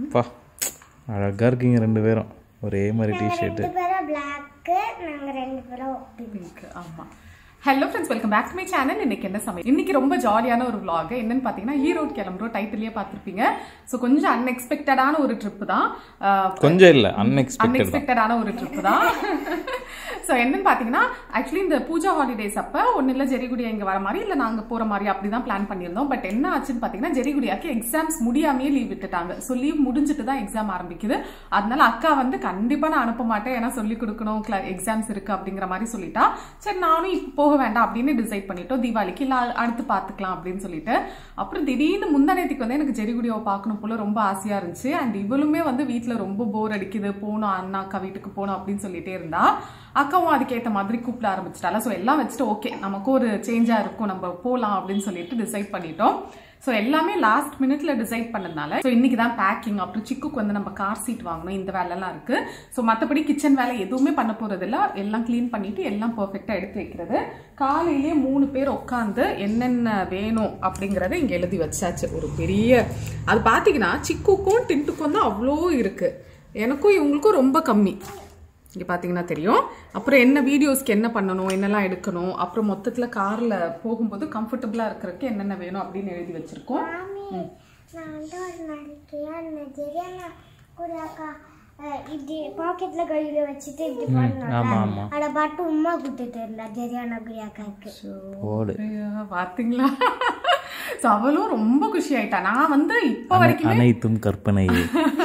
அப்பா அழகாக இருக்கீங்க ரெண்டு பேரும் ஒரே மாதிரி டிஷர்ட்டு ரெண்டு பேரும் பிளாக்கு நாங்கள் ரெண்டு பேரும் பிங்க் ஆமா hello friends welcome back to my channel இன்னைக்கு என்ன சமையல் இன்னைக்கு ரொம்ப ஜாலியான ஒரு vlog என்னன்னு பார்த்தீங்கன்னா ஈரோடு கிளம்புறோம் டைட்டிலேயே பார்த்துருப்பீங்க ஸோ கொஞ்சம் அன்எக்ஸ்பெக்டடான ஒரு ட்ரிப் தான் ஆஹ் கொஞ்சம் இல்லை அன்எக்ஸ்பெக்டட் தான் அன்எக்ஸ்பெக்டடான ஒரு ட்ரிப் தான் ஸோ என்னன்னு பார்த்தீங்கன்னா ஆக்சுவலி இந்த பூஜா ஹாலிடேஸ் அப்போ ஒன்றும் இல்லை ஜெரிகுடியா இங்கே வர மாதிரி இல்லை நாங்கள் போகிற மாதிரி அப்படி தான் பிளான் பண்ணியிருந்தோம் பட் என்ன ஆச்சுன்னு பார்த்தீங்கன்னா ஜெரிகுடியாக்கு எக்ஸாம்ஸ் முடியாமையே லீவ் விட்டுட்டாங்க ஸோ லீவ் முடிஞ்சிட்டு தான் எக்ஸாம் ஆரம்பிக்குது அதனால அக்கா வந்து கண்டிப்பாக நான் அனுப்ப மாட்டேன் ஏன்னா சொல்லி கொடுக்கணும் எக்ஸாம்ஸ் இருக்கு அப்படிங்கிற மாதிரி சொல்லிட்டா சரி நானும் இப்போ போக வேண்டாம் அப்படின்னு டிசைட் பண்ணிட்டோம் தீபாவளிக்கு இல்லை அடுத்து பார்த்துக்கலாம் அப்படின்னு சொல்லிட்டு அப்புறம் திடீர்னு முந்தானேத்துக்கு வந்து எனக்கு ஜெரிகுடியாவை பார்க்கணும் போல ரொம்ப ஆசையா இருந்துச்சு அண்ட் இவளுமே வந்து வீட்டில் ரொம்ப போர் அடிக்குது போகணும் அண்ணா அக்கா வீட்டுக்கு போகணும் அப்படின்னு சொல்லிட்டே இருந்தா அக்காவும் அதுக்கேற்ற மாதிரி கூப்பிட ஆரம்பிச்சிட்டால ஸோ எல்லாம் வச்சுட்டு ஓகே நமக்கு ஒரு சேஞ்சாக இருக்கும் நம்ம போகலாம் அப்படின்னு சொல்லிட்டு டிசைட் பண்ணிட்டோம் ஸோ எல்லாமே லாஸ்ட் மினிட்ல டிசைட் பண்ணதுனால ஸோ இன்னைக்கு தான் பேக்கிங் அப்புறம் சிக்குக்கு வந்து நம்ம கார் சீட் வாங்கணும் இந்த வேலைலாம் இருக்கு ஸோ மற்றபடி கிச்சன் வேலை எதுவுமே பண்ண போறதில்ல எல்லாம் க்ளீன் பண்ணிட்டு எல்லாம் பர்ஃபெக்டாக எடுத்து வைக்கிறது காலையிலேயே மூணு பேர் உட்காந்து என்னென்ன வேணும் அப்படிங்கறத இங்கே எழுதி வச்சாச்சு ஒரு பெரிய அது பார்த்தீங்கன்னா சிக்குக்கும் டின்ட்டுக்கும் தான் அவ்வளோ இருக்கு எனக்கும் இவங்களுக்கும் ரொம்ப கம்மி இங்கே பார்த்தீங்கன்னா தெரியும் அப்புறம் என்ன வீடியோஸ்க்கு என்ன பண்ணணும் என்னெல்லாம் எடுக்கணும் அப்புறம் மொத்தத்தில் காரில் போகும்போது கம்ஃபர்டபுளாக இருக்கிறதுக்கு என்னென்ன வேணும் அப்படின்னு எழுதி வச்சுருக்கோம் மாமி நான் வந்து ஒரு நாளைக்கு அந்த ஜெரியானா கூட அக்கா அஹ், இப்படி பாக்கெட்ல கையில வச்சுட்டு இப்படி ஆமாம் பண்ணாங்க ஆமாம் அதை பாட்டு உமா கொடுத்துட்டு இருந்தா ஜெரியானா குரியாக்காக்கு போடு ஐயா, பார்த்தீங்களா ஸோ அவளும் ரொம்ப குஷி ஆயிட்டா நான் வந்து இப்போ வரைக்கும் அனைத்தும் கற்பனையே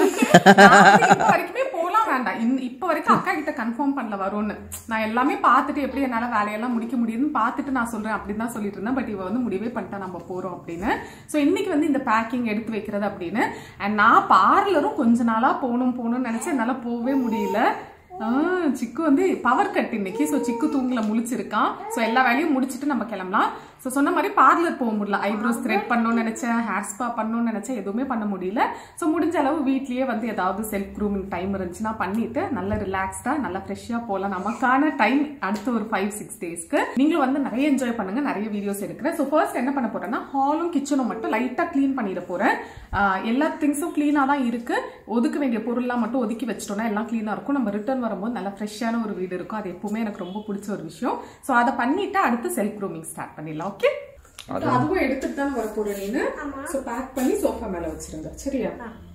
இப்போ வரைக்குமே போலாம் வேண்டாம் இன் இப்போ வரைக்கும் அக்கா கிட்ட கன்ஃபார்ம் பண்ணல வரும்னு நான் எல்லாமே பார்த்துட்டு எப்படி என்னால் வேலையெல்லாம் முடிக்க முடியுதுன்னு பார்த்துட்டு நான் சொல்றேன் அப்படின்னு தான் சொல்லிட்டு இருந்தேன் பட் இவ வந்து முடிவே பண்ணிட்டா நம்ம போறோம் அப்படின்னு ஸோ இன்னைக்கு வந்து இந்த பேக்கிங் எடுத்து வைக்கிறது அப்படின்னு அண்ட் நான் பார்லரும் கொஞ்ச நாளா போகணும் போகணும்னு நினைச்சேன் என்னால் போகவே முடியல ஆ, சிக்கு வந்து பவர் கட் இன்னைக்கு ஸோ சிக்கு தூங்கல முழிச்சிருக்கான் ஸோ எல்லா வேலையும் முடிச்சுட்டு நம்ம கிளம்பலாம் ஸோ சொன்ன மாதிரி பார்லர் போக முடியல ஐப்ரோஸ் த்ரெட் பண்ணணும்னு நினைச்சேன் ஹேர் ஸ்பா பண்ணணும்னு நினைச்சேன் எதுவுமே பண்ண முடியல ஸோ முடிஞ்ச அளவு வீட்லயே வந்து ஏதாவது செல்ஃப் க்ரூமிங் டைம் இருந்துச்சுன்னா பண்ணிட்டு நல்ல ரிலாக்ஸ்டா நல்லா ஃப்ரெஷ்ஷாக போகலாம் நமக்கான டைம் அடுத்த ஒரு ஃபைவ் சிக்ஸ் டேஸ்க்கு நீங்களும் வந்து நிறைய என்ஜாய் பண்ணுங்க நிறைய வீடியோஸ் எடுக்கிறேன் ஸோ ஃபர்ஸ்ட் என்ன பண்ண போறேன்னா ஹாலும் கிச்சனும் மட்டும் லைட்டாக க்ளீன் பண்ணிட போறேன் ஆஹ் எல்லா திங்ஸும் க்ளீனாக தான் இருக்கு ஒதுக்க வேண்டிய பொருள்லாம் மட்டும் ஒதுக்கி வச்சிட்டோம்னா எல்லாம் க்ளீனாக இருக்கும் நம்ம ரிட்டர்ன் வரும்போது நல்லா ஃப்ரெஷ்ஷான ஒரு வீடு இருக்கும் அது எப்பவுமே எனக்கு ரொம்ப பிடிச்ச ஒரு விஷயம் ஸோ அதை பண்ணிட்டு அடுத்து செல்ஃப் க்ரூமிங் ஸ்டார்ட் பண்ணிடலாம் ஓகே அதுவும் எடுத்துட்டு தான் வர போறேன் நீனு ஸோ பேக் பண்ணி சோஃபா மேல வச்சிருங்க சரியா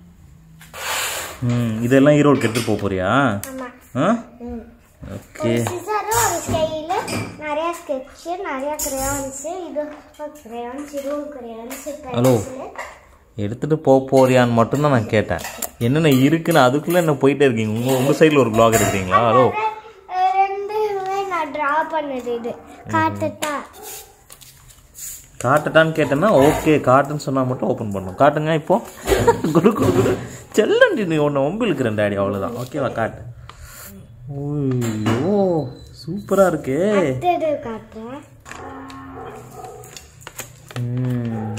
ம் இதெல்லாம் ஈரோடுக்கு எடுத்துட்டு போக போறியா ஆமா ஆ ஓகே சிசரும் ஒரு ஸ்கெயிலு நிறைய ஸ்கெட்சு நிறைய கிரேயான்ஸு இது கிரேயான்ஸ் இதுவும் கிரேயான்ஸ் ஹலோ எடுத்துட்டு போக போறியான்னு மட்டும்தான் நான் கேட்டேன் என்னென்ன இருக்குன்னு அதுக்குள்ள என்ன போயிட்டே இருக்கீங்க உங்க உங்க சைடில் ஒரு vlog எடுக்கிறீங்களா ஹலோ ரெண்டுமே நான் ட்ரா பண்ணது இது காட்டுட்டா காட்டட்டான்னு கேட்டேன்னா ஓகே காட்டுன்னு சொன்னா மட்டும் ஓப்பன் பண்ணும் காட்டுங்க இப்போ குடு குடு குடு செல்லண்டி நீ ஒன்று ஒம்பு இழுக்கிறேன் டேடி அவ்வளோதான் ஓகேவா காட்டு ஓய்யோ சூப்பராக இருக்கே அடுத்தது காட்டுறேன் ம்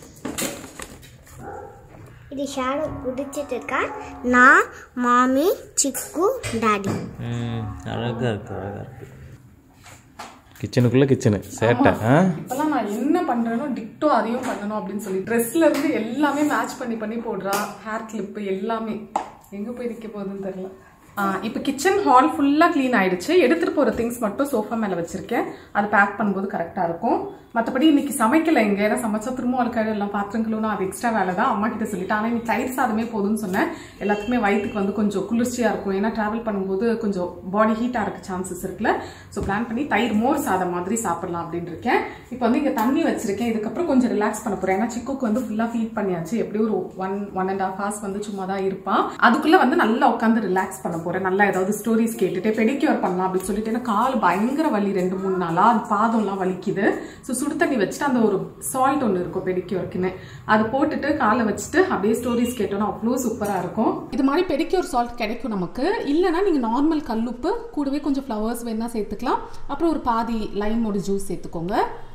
இது ஷேடோ பிடிச்சிட்டு இருக்கா நான் மாமி சிக்கு டாடி ம் அழகாக இருக்கு அழகாக இருக்கு கிச்சனுக்குள்ளே கிச்சனு சேட்டை ஆ இப்பெல்லாம் நான் என்ன பண்றேனோ டிக்டோ அதையும் பண்ணணும் அப்படின்னு சொல்லி ட்ரெஸ்ல இருந்து எல்லாமே மேட்ச் பண்ணி பண்ணி போடுறா ஹேர் கிளிப் எல்லாமே எங்க போய் நிக்க போகுதுன்னு தெரியல இப்போ கிச்சன் ஹால் ஃபுல்லாக க்ளீன் ஆயிடுச்சு எடுத்துட்டு போற திங்ஸ் மட்டும் சோஃபா மேல வச்சிருக்கேன் அது பேக் பண்ணும்போது கரெக்டா இருக்கும் மற்றபடி இன்னைக்கு சமைக்கல இங்க ஏன்னா சமைச்சா திரும்ப அழுக்காடு எல்லாம் பாத்திரம் கழுவணும் அது எக்ஸ்ட்ரா வேலை தான் அம்மா கிட்ட சொல்லிட்டேன் ஆனால் இன்னைக்கு தயிர் சாதமே போதும்னு சொன்னேன் எல்லாத்துக்குமே வயிற்றுக்கு வந்து கொஞ்சம் குளிர்ச்சியா இருக்கும் ஏன்னா டிராவல் பண்ணும்போது கொஞ்சம் பாடி ஹீட்டாக இருக்க சான்சஸ் இருக்குல்ல ஸோ பிளான் பண்ணி தயிர் மோர் சாதம் மாதிரி சாப்பிடலாம் அப்படின்னு இருக்கேன் இப்போ வந்து இங்கே தண்ணி வச்சிருக்கேன் இதுக்கப்புறம் கொஞ்சம் ரிலாக்ஸ் பண்ண போறேன் ஏன்னா சிக்குக்கு வந்து ஃபுல்லாக ஃபீட் பண்ணியாச்சு எப்படியும் ஒரு one one and half hours வந்து சும்மா தான் இருப்பான் அதுக்குள்ள வந்து நல்லா உட்காந்து ரிலாக்ஸ் பண்ண போறேன் நல்லா ஏதாவது ஸ்டோரிஸ் கேட்டுட்டு பெடிக்யூர் பண்ணலாம் அப்படின்னு சொல்லிட்டு எனக்கு கால் பயங்கர வலி ரெண்டு மூணு நாளா அது பாதம்லாம் வலிக்குது ஸோ சுடு தண்ணி வச்சுட்டு அந்த ஒரு சால்ட் ஒன்று இருக்கும் பெடிக்யூர்க்குன்னு அது போட்டுட்டு காலை வச்சுட்டு அப்படியே ஸ்டோரிஸ் கேட்டோம்னா அவ்வளோ சூப்பராக இருக்கும் இது மாதிரி பெடிக்யூர் சால்ட் கிடைக்கும் நமக்கு இல்லைன்னா நீங்கள் நார்மல் கல்லுப்பு கூடவே கொஞ்சம் ஃப்ளவர்ஸ் வேணா சேர்த்துக்கலாம் அப்புறம் ஒரு பாதி லைமோட ஜூஸ் சேர்த்துக்கோங்க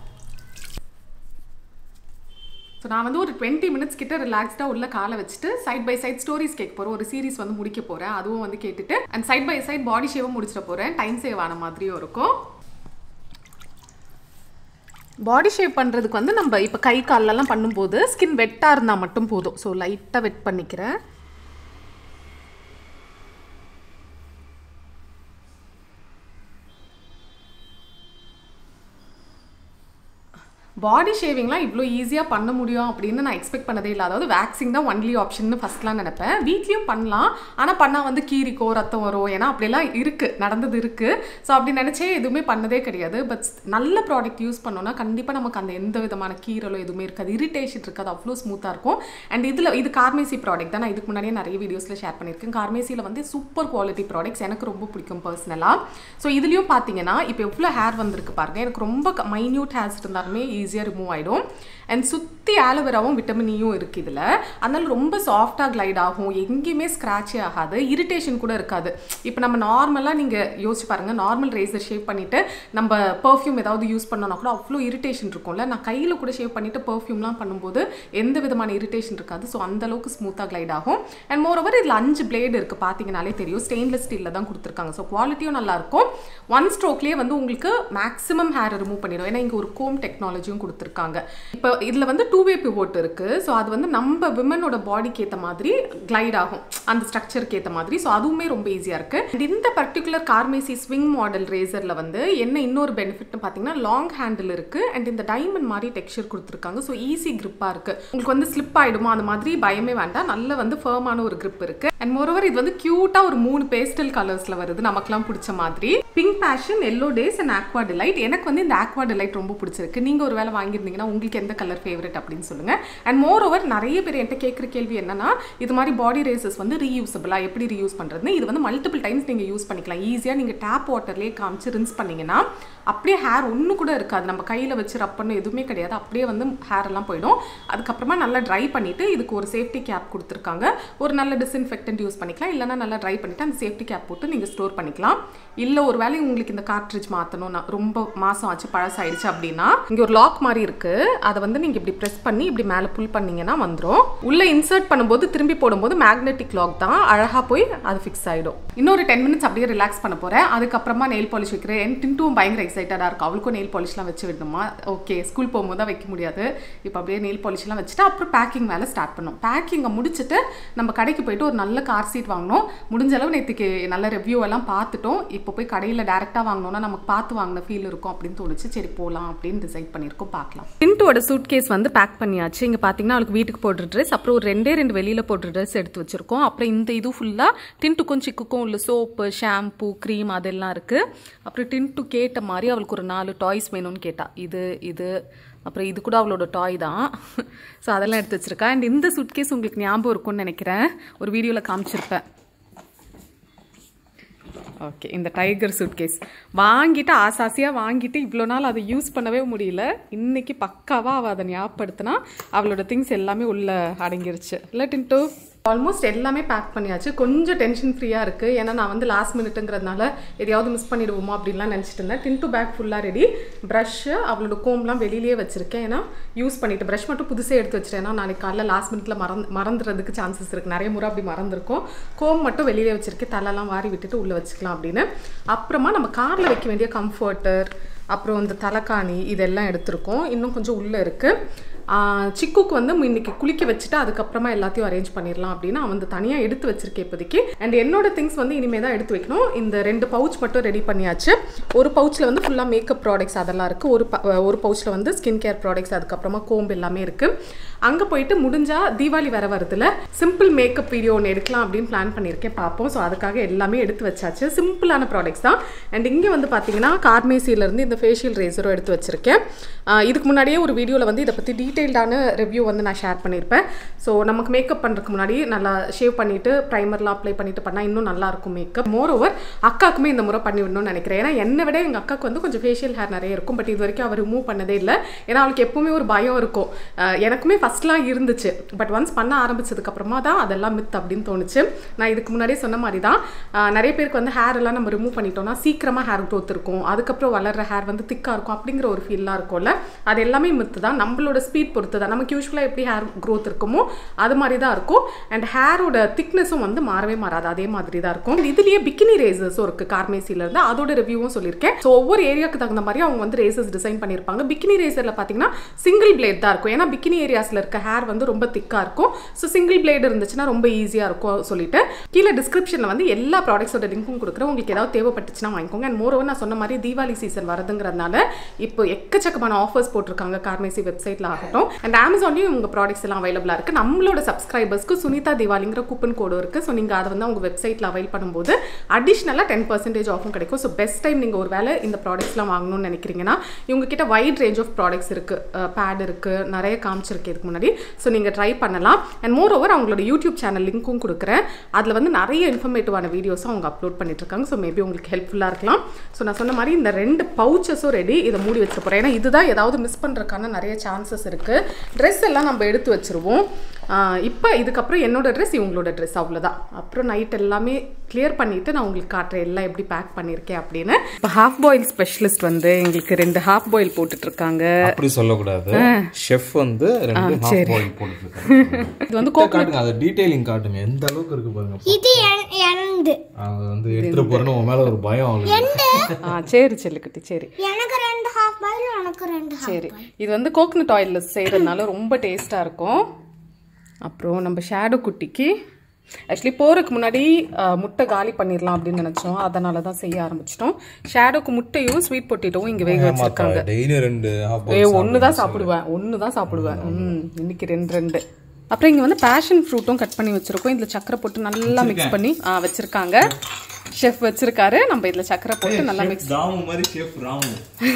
ஸோ நான் வந்து ஒரு டுவெண்ட்டி மினிட்ஸ் கிட்ட ரிலாக்ஸ்டாக உள்ள காலை வச்சுட்டு சைட் பை சைட் ஸ்டோரிஸ் கேட்க போகிறேன் ஒரு சீரிஸ் வந்து முடிக்க போகிறேன் அதுவும் வந்து கேட்டுட்டு and side by side body ஷேவும் முடிச்சிட போகிறேன் டைம் சேவ் ஆன மாதிரியும் இருக்கும் பாடி ஷேப் பண்ணுறதுக்கு வந்து நம்ம இப்போ கை கால்லெல்லாம் பண்ணும்போது ஸ்கின் வெட்டாக இருந்தால் மட்டும் போதும் ஸோ லைட்டாக வெட் பண்ணிக்கிறேன் பாடி ஷேவிங்லாம் இவ்வளோ ஈஸியாக பண்ண முடியும் அப்படின்னு நான் எக்ஸ்பெக்ட் பண்ணதே இல்லை அதாவது வேக்சிங் தான் ஒன்லி ஆப்ஷன் ஃபஸ்ட்லாம் நினைப்பேன் வீட்லேயும் பண்ணலாம் ஆனால் பண்ணால் வந்து கீரிக்கோ ரத்தம் வரும் ஏன்னா அப்படிலாம் இருக்குது நடந்தது இருக்குது ஸோ அப்படி நினச்சே எதுவுமே பண்ணதே கிடையாது பட் நல்ல ப்ராடக்ட் யூஸ் பண்ணோன்னா கண்டிப்பாக நமக்கு அந்த எந்த விதமான கீரலோ எதுவுமே இருக்காது இரிட்டேஷன் இருக்காது அவ்வளோ ஸ்மூத்தாக இருக்கும் அண்ட் இதில் இது கார்மேசி ப்ராடக்ட் தான் நான் இதுக்கு முன்னாடியே நிறைய வீடியோஸில் ஷேர் பண்ணியிருக்கேன் கார்மேசியில் வந்து சூப்பர் குவாலிட்டி ப்ராடக்ட்ஸ் எனக்கு ரொம்ப பிடிக்கும் பர்சனலாக ஸோ இதுலேயும் பார்த்தீங்கன்னா இப்போ எவ்வளோ ஹேர் வந்திருக்கு பாருங்க எனக்கு ரொம்ப மைன்யூட் ஹேர்ஸ் இருந்தாலுமே ஈஸியாக ரிமூவ் ஆகிடும் அண்ட் சுற்றி ஆலோவேராவும் விட்டமின் ஈயும் இருக்குது இதில் அதனால ரொம்ப சாஃப்டாக கிளைட் ஆகும் எங்கேயுமே ஸ்க்ராட்சே ஆகாது இரிட்டேஷன் கூட இருக்காது இப்போ நம்ம நார்மலாக நீங்கள் யோசிச்சு பாருங்கள் நார்மல் ரேசர் ஷேவ் பண்ணிவிட்டு நம்ம பர்ஃப்யூம் ஏதாவது யூஸ் பண்ணோன்னா கூட அவ்வளோ இரிட்டேஷன் இருக்கும்ல நான் கையில் கூட ஷேவ் பண்ணிவிட்டு பர்ஃப்யூம்லாம் பண்ணும்போது எந்த விதமான இரிட்டேஷன் இருக்காது ஸோ அந்த அளவுக்கு ஸ்மூத்தாக கிளைட் ஆகும் அண்ட் மோர் ஓவர் இதில் அஞ்சு பிளேடு இருக்குது பார்த்தீங்கனாலே தெரியும் ஸ்டெயின்லெஸ் ஸ்டீலில் தான் கொடுத்துருக்காங்க ஸோ குவாலிட்டியும் நல்லாயிருக்கும் ஒன் ஸ்ட்ரோக்லேயே வந்து உங்களுக்கு மேக்ஸிமம் ஹேர் ரிமூவ் பண்ணிடும் ஏன்னா இங்கே ஒரு கோம் டெக்னாலஜியும் கொடுத்துருக்காங்க இப்போ இதில் வந்து டூ வே பிவோட் இருக்குது ஸோ அது வந்து நம்ம விமனோட பாடிக்கு ஏற்ற மாதிரி கிளைட் ஆகும் அந்த ஸ்ட்ரக்சருக்கு ஏற்ற மாதிரி ஸோ அதுவுமே ரொம்ப ஈஸியாக இருக்குது அண்ட் இந்த பர்டிகுலர் கார்மேசி ஸ்விங் மாடல் ரேசரில் வந்து என்ன இன்னொரு பெனிஃபிட்னு பார்த்தீங்கன்னா லாங் ஹேண்டில் இருக்குது அண்ட் இந்த டைமண்ட் மாதிரி டெக்ஸ்சர் கொடுத்துருக்காங்க ஸோ ஈஸி grip-ஆ இருக்குது உங்களுக்கு வந்து ஸ்லிப் ஆகிடுமா அந்த மாதிரி பயமே வேண்டாம் நல்ல வந்து ஃபர்மான ஒரு grip இருக்குது அண்ட் மோரோவர் இது வந்து க்யூட்டாக ஒரு மூணு பேஸ்டல் கலர்ஸில் வருது நமக்குலாம் பிடிச்ச மாதிரி pink passion yellow days and aqua delight எனக்கு வந்து இந்த ஆக்வா டிலைட் ரொம்ப பிடிச்சிருக்கு நீங்கள் ஒரு வேளை வாங்கியிருந்தீங்கன்னா உங்களுக்கு எந்த கலர் ஃபேவரட் அப்படின்னு சொல்லுங்கள் அண்ட் மோர் ஓவர் நிறைய பேர் என்கிட்ட கேட்குற கேள்வி என்னன்னா இது மாதிரி பாடி ரேசஸ் வந்து ரீயூசபிளாக எப்படி ரீயூஸ் பண்ணுறதுன்னு இது வந்து மல்டிபிள் டைம்ஸ் நீங்கள் யூஸ் பண்ணிக்கலாம் ஈஸியாக நீங்கள் டேப் வாட்டர்லேயே காமிச்சு ரின்ஸ் பண்ணீங்கன்னா அப்படியே ஹேர் ஒன்று கூட இருக்காது நம்ம கையில் வச்சு ரப் பண்ண எதுவுமே கிடையாது அப்படியே வந்து ஹேர் எல்லாம் போயிடும் அதுக்கப்புறமா நல்லா ட்ரை பண்ணிவிட்டு இதுக்கு ஒரு சேஃப்டி கேப் கொடுத்துருக்காங்க ஒரு நல்ல டிஸ்இன்ஃபெக்டன்ட் யூஸ் பண்ணிக்கலாம் இல்லைனா நல்லா ட்ரை பண்ணிவிட்டு அந்த சேஃப்டி கேப் போட்டு நீங்கள் ஸ்டோர் பண்ணிக்கலாம் இல்லை ஒரு வேளை உங்களுக்கு இந்த கார்ட்ரிட்ஜ் மாற்றணும் நான் ரொம்ப மாதம் ஆச்சு பழசாயிடுச்சு அப்படின்னா இங்கே ஒரு லாக் மாதிரி இருக்குது அதை வந்து நீங்கள் இப்படி ப்ரெஸ் பண்ணி இப்படி மேலே புல் பண்ணீங்கன்னா வந்துடும் உள்ளே இன்சர்ட் பண்ணும்போது திரும்பி போடும்போது மேக்னெட்டிக் லாக் தான் அழகாக போய் அது ஃபிக்ஸ் ஆகிடும் இன்னொரு டென் மினிட்ஸ் அப்படியே ரிலாக்ஸ் பண்ண போகிறேன் அதுக்கப்புறமா நெயில் பாலிஷ் வைக்கிறேன் என் டின்ட்டும் பயங்கர எக்ஸைட்டடாக இருக்கும் அவளுக்கும் நெயில் பாலிஷ்லாம் வச்சு விடணுமா ஓகே ஸ்கூல் போகும்போது தான் வைக்க முடியாது இப்போ அப்படியே நெயில் பாலிஷ்லாம் வச்சுட்டு அப்புறம் பேக்கிங் வேலை ஸ்டார்ட் பண்ணோம் பேக்கிங்கை முடிச்சுட்டு நம்ம கடைக்கு போயிட்டு ஒரு நல்ல கார் சீட் வாங்கினோம் முடிஞ்ச அளவு நேற்றுக்கு நல்ல ரிவ்யூ எல்லாம் பார்த்துட்டோம் இப்போ போய் கடையில் டேரெக்டாக வாங்கினோம்னா நமக்கு பார்த்து வாங்கின ஃபீல் இருக்கும் அப்படின்னு தோணுச்சு சரி போகலாம் அப்படின்னு டிசைட் பண்ணியிருக்கோம் பார்க்கலாம் டின்ட்டோட சூட் கேஸ் வந்து பேக் பண்ணியாச்சு இங்கே பார்த்தீங்கன்னா அவளுக்கு வீட்டுக்கு போடுற ட்ரெஸ் அப்புறம் ஒரு ரெண்டே ரெண்டு வெளியில் போடுற ட்ரெஸ் எடுத்து வச்சிருக்கோம் அப்புறம் இந்த இது ஃபுல்லாக டின்ட்டுக்கும் சிக்குக்கும் உள்ள சோப்பு ஷாம்பு க்ரீம் அதெல்லாம் இருக்குது அப்புறம் டின்ட்டு கேட்ட மாதிரி அவளுக்கு ஒரு நாலு டாய்ஸ் வேணும்னு கேட்டா இது இது அப்புறம் இது கூட அவளோட டாய் தான் ஸோ அதெல்லாம் எடுத்து வச்சிருக்கா அண்ட் இந்த சுட்கேஸ் உங்களுக்கு ஞாபகம் இருக்கும்னு நினைக்கிறேன் ஒரு வீடியோவில் காமிச்சிருப்பேன் ஓகே இந்த டைகர் சூட்கேஸ் வாங்கிட்டு ஆசாசியாக வாங்கிட்டு இவ்வளோ நாள் அதை யூஸ் பண்ணவே முடியல இன்னைக்கு பக்காவாக அவள் அதை ஞாபகப்படுத்தினா அவளோட திங்ஸ் எல்லாமே உள்ளே அடங்கிருச்சு இல்லை டின்ட்டு ஆல்மோஸ்ட் எல்லாமே பேக் பண்ணியாச்சு கொஞ்சம் டென்ஷன் ஃப்ரீயாக இருக்குது ஏன்னா நான் வந்து லாஸ்ட் மினிட்டுங்கிறதுனால எதையாவது மிஸ் பண்ணிடுவோமோ அப்படின்லாம் நினச்சிட்டு இருந்தேன் டின்ட்டு பேக் ஃபுல்லாக ரெடி ப்ரஷ்ஷு அவளோட கோம்லாம் வெளியிலேயே வச்சுருக்கேன் ஏன்னா யூஸ் பண்ணிட்டு ப்ரஷ் மட்டும் புதுசே எடுத்து வச்சிட்டேன் ஏன்னா நாளைக்கு காலைல லாஸ்ட் மினிட்ல மறந்து மறந்துறதுக்கு சான்சஸ் இருக்குது நிறைய முறை அப்படி மறந்துருக்கும் கோம் மட்டும் வெளியிலே வச்சிருக்கேன் தலைலாம் வாரி விட்டுட்டு உள்ளே வச்சுக்கலாம் அப்படின்னு அப்புறமா நம்ம காரில் வைக்க வேண்டிய கம்ஃபர்ட்டர் அப்புறம் இந்த தலைக்காணி இதெல்லாம் எடுத்திருக்கோம் இன்னும் கொஞ்சம் உள்ளே இருக்குது சிக்குக்கு வந்து இன்னைக்கு குளிக்க வச்சுட்டு அதுக்கப்புறமா எல்லாத்தையும் அரேஞ்ச் பண்ணிடலாம் அப்படின்னு அவன் வந்து தனியாக எடுத்து வச்சிருக்கேன் இப்போதைக்கு அண்ட் என்னோட திங்ஸ் வந்து இனிமேல் தான் எடுத்து வைக்கணும் இந்த ரெண்டு பவுச் மட்டும் ரெடி பண்ணியாச்சு ஒரு பவுச்சில் வந்து ஃபுல்லாக மேக்கப் ப்ராடக்ட்ஸ் அதெல்லாம் இருக்குது ஒரு ப- ஒரு பவுச்சில் வந்து ஸ்கின் கேர் ப்ராடக்ட்ஸ் அதுக்கப்புறமா கோம்பு எல்லாமே இருக்குது அங்கே போயிட்டு முடிஞ்சா தீபாவளி வர வருதுல சிம்பிள் மேக்கப் வீடியோ ஒன்று எடுக்கலாம் அப்படின்னு பிளான் பண்ணியிருக்கேன் பார்ப்போம் ஸோ அதுக்காக எல்லாமே எடுத்து வச்சாச்சு சிம்பிளான ப்ராடக்ட்ஸ் தான் அண்ட் இங்கே வந்து பார்த்தீங்கன்னா கார்மேசியிலேருந்து இந்த ஃபேஷியல் ரேசரும் எடுத்து வச்சிருக்கேன் ஆஹ் இதுக்கு முன்னாடியே ஒரு வீடியோவில் வந்து இதை பற்றி டீட்டெயில்டான ரிவ்யூ வந்து நான் ஷேர் பண்ணியிருப்பேன் ஸோ நமக்கு மேக்கப் பண்ணுறதுக்கு முன்னாடி நல்லா ஷேவ் பண்ணிவிட்டு ப்ரைமர்லாம் அப்ளை பண்ணிட்டு பண்ணால் இன்னும் நல்லா இருக்கும் மேக்கப் மோர் ஓவர் அக்காக்குமே இந்த முறை பண்ணி விடணும்னு நினைக்கிறேன் ஏன்னா என்னை விட எங்கள் அக்காவுக்கு வந்து கொஞ்சம் ஃபேஷியல் ஹேர் நிறைய இருக்கும் பட் இது வரைக்கும் அவர் ரிமூவ் பண்ணதே இல்லை ஏன்னா அவளுக்கு எப்பவுமே ஒரு பயம் இருக்கும் ஆஹ் எனக்குமே ஃபஸ்ட்லாம் இருந்துச்சு பட் ஒன்ஸ் பண்ண ஆரம்பிச்சதுக்கு அப்புறமா தான் அதெல்லாம் மித் அப்படின்னு தோணுச்சு நான் இதுக்கு முன்னாடியே சொன்ன மாதிரி தான் ஆஹ் நிறைய பேருக்கு வந்து ஹேர் எல்லாம் நம்ம ரிமூவ் பண்ணிட்டோம்னா சீக்கிரமாக ஹேர் க்ரோத் இருக்கும் அதுக்கப்புறம் வளர்ற ஹேர் வந்து திக்காக இருக்கும் அப்படிங்கிற ஒரு ஃபீல்லாம் இருக்கும்ல அது எல்லாமே மித்து தான் நம்மளோட ஸ்பீட் பொறுத்து தான் நமக்கு யூஸ்வலாக எப்படி ஹேர் க்ரோத் இருக்குமோ அது மாதிரி தான் இருக்கும் அண்ட் ஹேரோட திக்னஸும் வந்து மாறவே மாறாது அதே மாதிரி தான் இருக்கும் இதுலேயே பிக்கினி ரேசர்ஸும் இருக்குது கார்மேசியிலேருந்து அதோட ரிவ்யூவும் சொல்லியிருக்கேன் ஸோ ஒவ்வொரு ஏரியாவுக்கு தகுந்த மாதிரி அவங்க வந்து ரேசர்ஸ் டிசைன் பண்ணியிருப்பாங்க பிக்கினி ரேசரில் பார்த்தீங்கன்னா சிங்கிள் பிளேட் தான் இருக்கும் ஏன்னா பிக்கினி ஏரியாஸில் பேட்ச்ல இருக்க ஹேர் வந்து ரொம்ப திக்கா இருக்கும் ஸோ சிங்கிள் பிளேடு இருந்துச்சுன்னா ரொம்ப ஈஸியா இருக்கும் சொல்லிட்டு கீழே டிஸ்கிரிப்ஷன்ல வந்து எல்லா ப்ராடக்ட்ஸோட லிங்க்கும் கொடுக்குறேன் உங்களுக்கு ஏதாவது தேவைப்பட்டுச்சுன்னா வாங்கிக்கோங்க அண்ட் மோரோவர் நான் சொன்ன மாதிரி தீபாவளி சீசன் வருதுங்கிறதுனால இப்போ எக்கச்சக்கமான ஆஃபர்ஸ் போட்டிருக்காங்க கார்மேசி வெப்சைட்ல ஆகட்டும் அண்ட் அமேசான்லயும் உங்க ப்ராடக்ட்ஸ் எல்லாம் அவைலபிளா இருக்கு நம்மளோட சப்ஸ்கிரைபர்ஸ்க்கு சுனிதா திவாலிங்கிற கூப்பன் கோடு இருக்கு ஸோ நீங்க அதை வந்து அவங்க வெப்சைட்ல அவைல் பண்ணும்போது அடிஷ்னலாக டென் பர்சன்டேஜ் ஆஃபும் கிடைக்கும் ஸோ பெஸ்ட் டைம் நீங்க ஒரு வேளை இந்த ப்ராடக்ட்ஸ்லாம் வாங்கணும்னு நினைக்கிறீங்கன்னா இவங்க கிட்ட வைட் ரேஞ்ச் ஆஃப் ப்ராடக்ட்ஸ் இருக்கு பேட் இருக்கு நிறைய காமிச்சிருக்கு இதுக்கு முன்னாடி ஸோ நீங்க ட்ரை பண்ணலாம் அண்ட் மோர் ஓவர் அவங்களோட யூடியூப் சேனல் லிங்க்கும் கொடுக்குறேன் அதில் வந்து நிறைய இன்ஃபர்மேட்டிவான வீடியோஸும் அவங்க அப்லோட் பண்ணிட்டு இருக்காங்க ஸோ மேபி உங்களுக்கு ஹெல்ப்ஃபுல்லாக இருக்கலாம் ஸோ நான் சொன்ன மாதிரி இந்த ரெண்டு பவுச்சஸும் ரெடி இதை மூடி வச்சிட போகிறேன் ஏன்னா இதுதான் ஏதாவது மிஸ் பண்ணுறதுக்கான நிறைய சான்சஸ் இருக்குது ட்ரெஸ் எல்லாம் நம்ம எடுத்து வச்சிருவோம் இப்போ இதுக்கப்புறம் என்னோட ட்ரெஸ் இவங்களோட ட்ரெஸ் அவ்வளோதான் அப்புறம் நைட் எல்லாமே கிளியர் பண்ணிட்டு நான் உங்களுக்கு காட்டுறேன் எல்லாம் எப்படி பேக் பண்ணியிருக்கேன் அப்படின்னு இப்போ ஹாஃப் பாயில் ஸ்பெஷலிஸ்ட் வந்து எங்களுக்கு ரெண்டு ஹாஃப் பாயில் போட்டுட்டு இருக்காங்க அப்படி சொல்லக்கூடாது ஷெஃப் வந்து ரெண்டு half சரி. boil போட்டுருக்காங்க இது வந்து கிட்ட காட்டுங்க அதை டீடைலிங் காட்டுங்க எந்த அளவுக்கு இருக்கு பாருங்க இது என்- எனது அது வந்து எடுத்துட்டு போறேன்னு உன் மேல ஒரு பயம் அவளுக்கு ஆ சரி செல்லுக்குட்டி சரி எனக்கு ரெண்டு ஹாஃப் பாயில் உனக்கு ரெண்டு half சரி இது வந்து கோகனட் ஆயிலில் செய்கிறதுனால ரொம்ப டேஸ்ட்டாக இருக்கும் அப்புறம் நம்ம ஷேடோ குட்டிக்கு ஆக்சுவலி போகிறதுக்கு முன்னாடி அஹ், முட்டை காலி பண்ணிடலாம் அப்படின்னு நினச்சோம் அதனால தான் செய்ய ஆரம்பிச்சிட்டோம் ஷேடோக்கு முட்டையும் ஸ்வீட் பொட்டேட்டோவும் இங்கே வேக வச்சிருக்காங்க டெய்லி ரெண்டு half ஏ boil ஒன்று தான் சாப்பிடுவேன் ஒன்று தான் சாப்பிடுவேன் ம் இன்னைக்கு ரெண்டு ரெண்டு அப்புறம் இங்கே வந்து பேஷன் ஃப்ரூட்டும் கட் பண்ணி வச்சிருக்கோம் இதில் சக்கரை போட்டு நல்லா மிக்ஸ் பண்ணி ஆ வச்சிருக்காங்க ஷெஃப் வச்சிருக்காரு நம்ம இதில் சக்கரை போட்டு நல்லா மிக்ஸ் ராமு மாதிரி ஷெஃப் ராமு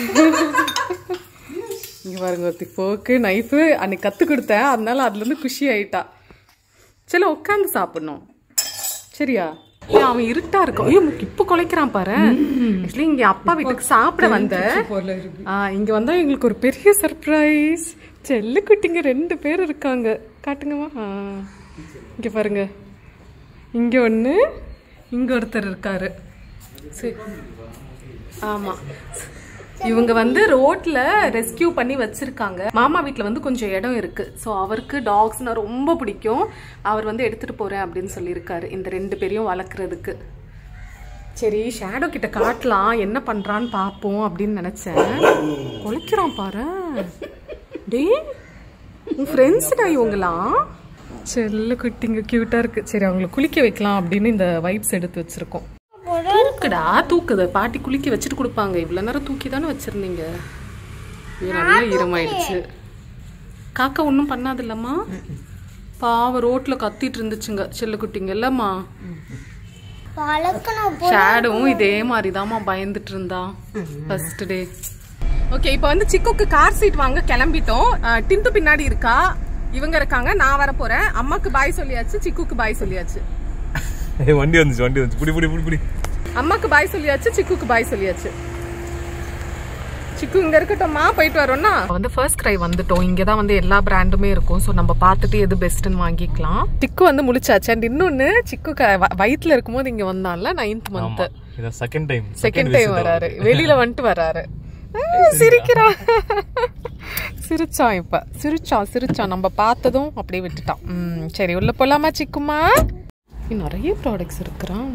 இங்க பாருங்க ஒருத்தி போக்கு நைஃபு அன்னைக்கு கற்றுக் கொடுத்தேன் அதனால அதுலேருந்து குஷி ஆயிட்டா சரி உட்காந்து சாப்பிடணும் சரியா ஏய், அவன் இருட்டா இருக்கும் ஐயோ இப்போ குலைக்கிறான் பாரு ஆக்சுவலி இங்க அப்பா வீட்டுக்கு சாப்பிட வந்தேன் ஆ, இங்க வந்தா எங்களுக்கு ஒரு பெரிய சர்ப்ரைஸ் செல்ல குட்டிங்க ரெண்டு பேர் இருக்காங்க காட்டுங்கம்மா ஆ, இங்க பாருங்க இங்க ஒண்ணு இங்க ஒருத்தர் இருக்காரு சரி ஆமா இவங்க வந்து ரோட்ல ரெஸ்கியூ பண்ணி வச்சிருக்காங்க மாமா வீட்ல வந்து கொஞ்சம் இடம் இருக்கு ஸோ அவருக்கு டாக்ஸ்னா ரொம்ப பிடிக்கும் அவர் வந்து எடுத்துட்டு போறேன் அப்படின்னு சொல்லியிருக்காரு இந்த ரெண்டு பேரையும் வளர்க்குறதுக்கு சரி ஷேடோ கிட்ட காட்டலாம் என்ன பண்றான்னு பார்ப்போம் அப்படின்னு நினைச்சேன் குலைக்கிறான் பாரு டேய் உன் ஃப்ரெண்ட்ஸ்டா இவங்களாம் செல்ல குட்டிங்க கியூட்டா இருக்கு சரி அவங்கள குளிக்க வைக்கலாம் அப்படின்னு இந்த வைப்ஸ் எடுத்து வச்சிருக்கோம் தூக்குடா தூக்குது பாட்டி குளிக்க வச்சுட்டு கொடுப்பாங்க இவ்வளவு நேரம் தூக்கி தானே வச்சிருந்தீங்க ஐயோ, நல்லா ஈரமாயிடுச்சு காக்கா ஒன்றும் பண்ணாது இல்லம்மா பாவம் ரோட்ல கத்திட்டு இருந்துச்சுங்க செல்லக்குட்டிங்க இல்லம்மா வளர்க்கணும் ஷேடோவும் இதே மாதிரி தாம்மா பயந்துட்டு இருந்தா ஃபர்ஸ்ட் டே ஓகே இப்போ வந்து சிக்குக்கு கார் சீட் வாங்க கிளம்பிட்டோம் அஹ், டிந்து பின்னாடி இருக்கா இவங்க இருக்காங்க நான் வர போறேன் அம்மாக்கு பாய் சொல்லியாச்சு சிக்குக்கு பாய் சொல்லியாச்சு வண்டி வந்துச்சு வண்டி வந்துச்சு புடி புடி புடி புடி அம்மாக்கு பாய் சொல்லியாச்சு சிக்குக்கு பாய் சொல்லியாச்சு சிக்கு இங்க இருக்கட்டும்மா போயிட்டு வரோம்னா வந்து ஃபர்ஸ்ட் கிரை வந்துட்டோம் இங்க தான் வந்து எல்லா பிராண்டுமே இருக்கும் ஸோ நம்ம பார்த்துட்டு எது பெஸ்ட்னு வாங்கிக்கலாம் சிக்கு வந்து முடிச்சாச்சு அண்ட் இன்னொன்னு சிக்கு க- வ- வயித்துல இருக்கும்போது இங்க வந்தான்ல நைன்த் மந்த் இத செகண்ட் டைம் செகண்ட் டைம் வராரு வெளியில வந்துட்டு வராரு ஆ, சிரிக்கிறான் சிரிச்சான் இப்ப சிரிச்சான் சிரிச்சான் நம்ம பார்த்ததும் அப்படியே விட்டுட்டான் ம் சரி உள்ள போலாமா சிக்குமா இன்னும் நிறைய ப்ராடக்ட்ஸ் இருக்கிறான்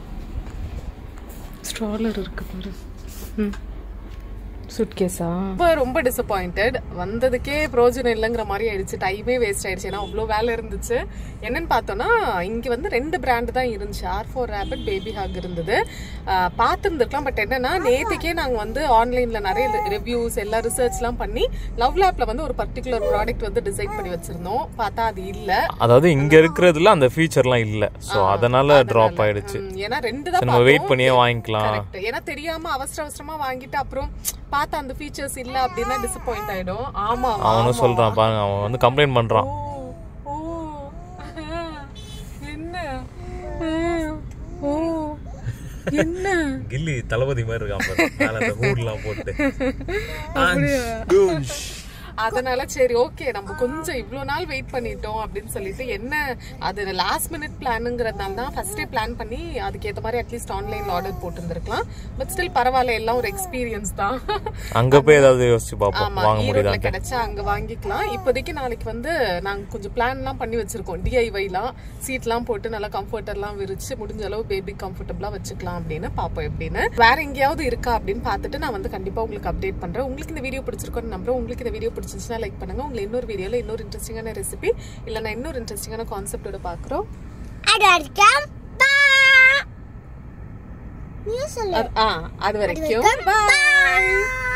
ஸ்ட்ராலர் இருக்கு பாரு ம் சுட்கேஸா ரொம்ப ரொம்ப டிசப்பாயிண்டட் வந்ததுக்கே பிரோஜனம் இல்லைங்கிற மாதிரி ஆயிடுச்சு டைமே வேஸ்ட் ஆயிடுச்சு ஏன்னா அவ்வளோ வேலை இருந்துச்சு என்னன்னு பார்த்தோன்னா இங்கே வந்து ரெண்டு பிராண்டு தான் இருந்துச்சு R for rabbit baby hug இருந்தது ஆஹ் பார்த்திருந்துருக்கலாம் பட் என்னன்னா நேற்றுக்கே நாங்கள் வந்து ஆன்லைனில் நிறைய ரிவ்யூஸ் எல்லாம் ரிசர்ச்லாம் பண்ணி லவ் லேப்ல வந்து ஒரு பர்டிகுலர் ப்ராடக்ட் வந்து டிசைன் பண்ணி வச்சிருந்தோம் பார்த்தா அது இல்லை அதாவது இங்க இருக்கிறதுல அந்த ஃபீச்சர்லாம் இல்ல சோ அதனால டிராப் ஆயிடுச்சு ம், ஏன்னா ரெண்டு சரி, தான் நம்ம வெயிட் பண்ணியே வாங்கிக்கலாம் கரெக்ட் ஏன்னா தெரியாம அவசர அவசரமா வாங்கிட்டு அப்புறம் பார்த்தா அந்த ஃபீச்சர்ஸ் இல்ல அப்படின்னா டிசப்பாயிண்ட் ஆயிடும் ஆமா அவனும் சொல்றான் பாருங்க அவன் வந்து கம்ப்ளைண்ட் பண்றான் ஓ ஓ என்ன ஆ, ஓ என்ன கில்லி தளபதி மாதிரி இருக்கான் பாரு. மேல அந்த ஹூட்லாம் போட்டு அதனால சரி ஓகே நம்ம கொஞ்சம் இவ்வளோ நாள் வெயிட் பண்ணிட்டோம் அப்படின்னு சொல்லிட்டு என்ன அது லாஸ்ட் மினிட் பிளானுங்கிறதுனால தான் ஃபர்ஸ்டே பிளான் பண்ணி அதுக்கேற்ற மாதிரி அட்லீஸ்ட் ஆன்லைன்ல ஆர்டர் போட்டிருந்திருக்கலாம் பட் ஸ்டில் பரவாயில்ல எல்லாம் ஒரு எக்ஸ்பீரியன்ஸ் தான் அங்க போய் ஏதாவது யோசிச்சு பார்ப்போம் ஆமா வாங்க ஈரோட்ல முடியுதான்ட்டு கிடைச்சா அங்க வாங்கிக்கலாம் இப்போதைக்கு நாளைக்கு வந்து நாங்க கொஞ்சம் பிளான் எல்லாம் பண்ணி வச்சிருக்கோம் டிஐவைலாம் சீட்லாம் போட்டு நல்லா கம்ஃபர்டர்லாம் விரிச்சு முடிஞ்ச அளவு பேபி கம்ஃபர்டபுளா வச்சுக்கலாம் அப்படின்னு பாப்போம் எப்படின்னு வேற எங்கேயாவது இருக்கா அப்படின்னு பார்த்துட்டு நான் வந்து கண்டிப்பா உங்களுக்கு அப்டேட் பண்றேன் உங்களுக்கு இந்த வீடியோ பிடிச்சிருக்கோன்னு நம்புறேன் உங்களுக்கு இந்த வீடியோ பிடிச்சிருந்தா பிடிச்சிச்சுன்னா லைக் பண்ணுங்க உங்களை இன்னொரு வீடியோவில் இன்னொரு இன்ட்ரெஸ்டிங்கான ரெசிபி இல்லைன்னா இன்னொரு இன்ட்ரெஸ்டிங்கான கான்செப்டோட பார்க்குறோம் அது வரைக்கும் bye. நீ சொல்லு ஆ அது வரைக்கும் bye.